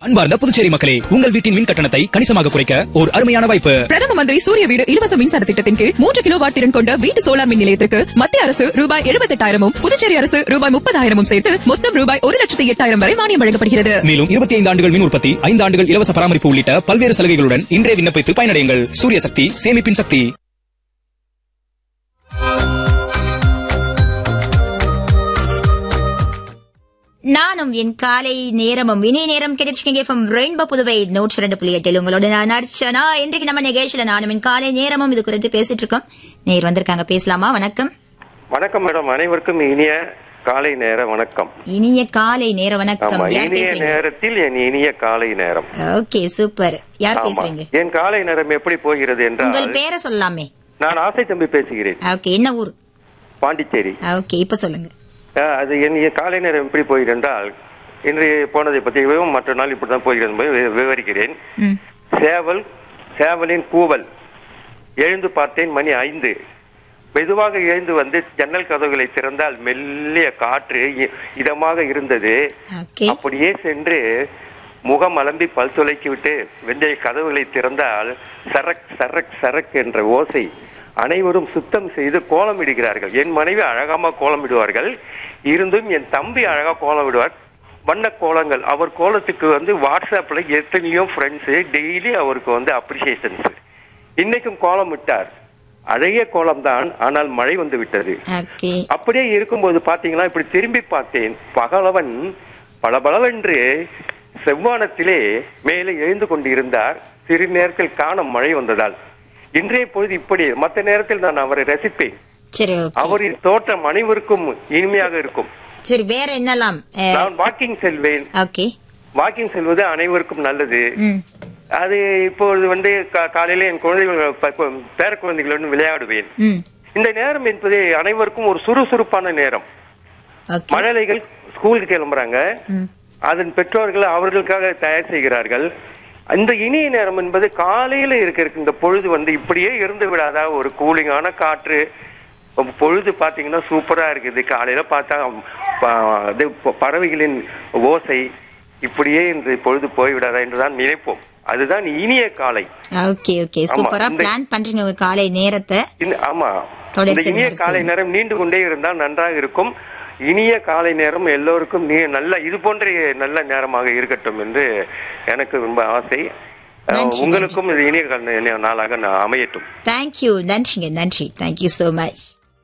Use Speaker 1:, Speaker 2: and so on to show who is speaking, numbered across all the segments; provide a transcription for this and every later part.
Speaker 1: அன்பார்ந்த புதுச்சேரி மக்களே உங்கள் வீட்டின் மின் கட்டணத்தை கணிசமாக குறைக்க ஒரு அருமையான வாய்ப்பு
Speaker 2: பிரதம மந்திரி சூரிய வீடு இலவச மின்சார திட்டத்தின் கீழ் மூன்று கிலோ வாட் திறன் கொண்ட வீட்டு சோலார் மின் நிலையத்திற்கு மத்திய அரசு ரூபாய் எழுபத்தெட்டாயிரமும் புதுச்சேரி அரசு ரூபாய் முப்பதாயிரமும் சேர்த்து மொத்தம் ரூபாய் ஒரு லட்சத்தி எட்டாயிரம் வரை மானியம் வழங்கப்படுகிறது
Speaker 1: மேலும் இருபத்தி ஐந்து ஆண்டுகள் மின் உற்பத்தி ஐந்து ஆண்டுகள் இலவச பராமரிப்பு உள்ளிட்ட பல்வேறு சலுகைகளுடன் இன்றே விண்ணப்பித்து பயனடையுங்கள் சூரிய சக்தி சேமிப்பின் சக்தி
Speaker 3: நானும் என் காலை நேரமும் இனிய நேரம் கிடைச்சிருக்கீங்க ஃப்ரம் ரெயின்போ புதுவை நூற்றி ரெண்டு புள்ளி எட்டில் உங்களோட நான் நடிச்சனா இன்றைக்கு நம்ம நிகழ்ச்சியில நானும் என் காலை நேரமும் இது குறித்து பேசிட்டு இருக்கோம் நேர் வந்திருக்காங்க பேசலாமா வணக்கம்
Speaker 4: வணக்கம் மேடம் அனைவருக்கும் இனிய காலை நேர வணக்கம்
Speaker 3: இனிய காலை நேர வணக்கம்
Speaker 4: ஆமா
Speaker 3: யார்
Speaker 4: இனிய
Speaker 3: பேசுறீங்க
Speaker 4: நேரத்தில் என் இனிய காலை நேரம்
Speaker 3: ஓகே சூப்பர் யார்
Speaker 4: ஆமா
Speaker 3: பேசுறீங்க
Speaker 4: என் காலை நேரம் எப்படி போகிறது
Speaker 3: உங்கள்
Speaker 4: என்றால்
Speaker 3: பேரை சொல்லலாமே
Speaker 4: நான் ஆசை தம்பி பேசுகிறேன்
Speaker 3: ஓகே என்ன ஊர்
Speaker 4: பாண்டிச்சேரி
Speaker 3: ஓகே இப்ப சொல்லுங்க
Speaker 4: அஹ், அது என் என் காலை நேரம் எப்படி போகிறது என்றால் இன்று போனதை பற்றியும் மற்ற நாள் இப்படிதான் போகிறது என்பதை வி- விவரிக்கிறேன்
Speaker 3: ம்
Speaker 4: சேவல் சேவலின் கூவல் எழுந்து பார்த்தேன் மணி ஐந்து மெதுவாக எழுந்து வந்து ஜன்னல் கதவுகளை திறந்தால் மெல்லிய காற்று இ- இதமாக இருந்தது
Speaker 3: ஓகே
Speaker 4: அப்படியே சென்று முகம் அலம்பி பல் துளைக்கி விட்டு வெந்தய கதவுகளை திறந்தால் சரக் சரக் சரக் என்ற ஓசை அனைவரும் சுத்தம் செய்து கோலமிடுகிறார்கள் என் மனைவி அழகாம கோலமிடுவார்கள் இருந்தும் என் தம்பி அழகா கோலமிடுவார் வண்ண கோலங்கள் அவர் கோலத்துக்கு வந்து வாட்ஸ்அப்ல எத்தனையோ ஃப்ரெண்ட்ஸ் டெய்லி அவருக்கு வந்து அப்ரிசியேஷன்ஸ் இன்னைக்கும் கோலம் விட்டார் அழகிய கோலம் தான் ஆனால் மழை வந்து விட்டது
Speaker 3: ஓகே
Speaker 4: அப்படியே இருக்கும்போது பாத்தீங்கன்னா இப்படி திரும்பி பார்த்தேன் பகலவன் பளபளவென்று செவ்வானத்திலே மேலே எழுந்து கொண்டிருந்தார் சிறு நேரத்தில் காண மழை வந்ததால் இன்றைய பொழுது இப்படி மற்ற நேரத்தில் நான் அவரை ரசிப்பேன்
Speaker 3: சரி ஓகே
Speaker 4: அவரின் தோற்றம் அனைவருக்கும் இனிமையாக இருக்கும்
Speaker 3: சரி வேற என்னலாம்
Speaker 4: நான் வாக்கிங் செல்வேன்
Speaker 3: ஓகே
Speaker 4: வாக்கிங் செல்வது அனைவருக்கும் நல்லது
Speaker 3: ம்
Speaker 4: அது இப்பொழுது வந்து கா- காலையில என் குழந்தைகள் ப- கு- பேர குழந்தைகளுடன் விளையாடுவேன்
Speaker 3: ம்
Speaker 4: இந்த நேரம் என்பது அனைவருக்கும் ஒரு சுறுசுறுப்பான நேரம்
Speaker 3: ஓகே
Speaker 4: மழலைகள் ஸ்கூலுக்கு கிளம்புறாங்க
Speaker 3: ம்
Speaker 4: அதன் பெற்றோர்கள் அவர்களுக்காக தயார் செய்கிறார்கள் அந்த இனிய நேரம் என்பது காலையில இருக்கிற இந்த பொழுது வந்து இப்படியே இருந்து விடாதா ஒரு கூலிங்கான காற்று பொழுது பாத்தீங்கன்னா சூப்பரா இருக்குது காலையில பார்த்தா ப- இது ப- பறவைகளின் ஓசை இப்படியே இந்த பொழுது போய்விடாதா என்றுதான் நினைப்போம் அதுதான் இனிய காலை
Speaker 3: ஓகே ஓகே
Speaker 4: ஆமா,
Speaker 3: சூப்பரா
Speaker 4: இந்த-
Speaker 3: பிளான் பண்றீங்க உங்க காலை நேரத்தை
Speaker 4: இந்த- ஆமா
Speaker 3: தொடர்ச்சி
Speaker 4: இந்த இனிய
Speaker 3: நேரம்
Speaker 4: காலை
Speaker 3: செய்யுங்க.
Speaker 4: நேரம் நீண்டு கொண்டே இருந்தால் நன்றாக இருக்கும் இனிய காலை நேரம் எல்லோருக்கும் நீ நல்ல இது போன்ற நல்ல நேரமாக இருக்கட்டும் என்று எனக்கு ரொம்ப ஆசை அஹ்,
Speaker 3: நன்றி,
Speaker 4: உங்களுக்கும் இது இனிய கால நாளாக நான் அமையட்டும்
Speaker 3: தேங்க்யூ நன்றிங்க நன்றி தேங்க்யூ so மச்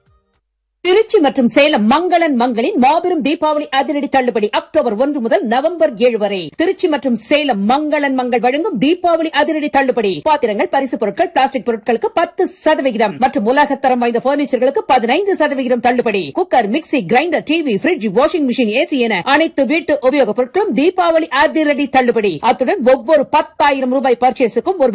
Speaker 5: திருச்சி மற்றும் சேலம் மங்களன் மங்களின் மாபெரும் தீபாவளி அதிரடி தள்ளுபடி அக்டோபர் ஒன்று முதல் நவம்பர் ஏழு வரை திருச்சி மற்றும் சேலம் மங்களன் மங்கள் வழங்கும் தீபாவளி அதிரடி தள்ளுபடி பாத்திரங்கள் பரிசு பொருட்கள் பிளாஸ்டிக் பொருட்களுக்கு பத்து சதவிகிதம் மற்றும் உலகத்தரம் வாய்ந்த பர்னிச்சர்களுக்கு பதினைந்து சதவிகிதம் தள்ளுபடி cooker mixie grinder TV fridge washing machine AC என அனைத்து வீட்டு உபயோகப் பொருட்களும் தீபாவளி அதிரடி தள்ளுபடி அத்துடன் ஒவ்வொரு பத்தாயிரம் ரூபாய் பர்ச்சேஸுக்கும் ஒரு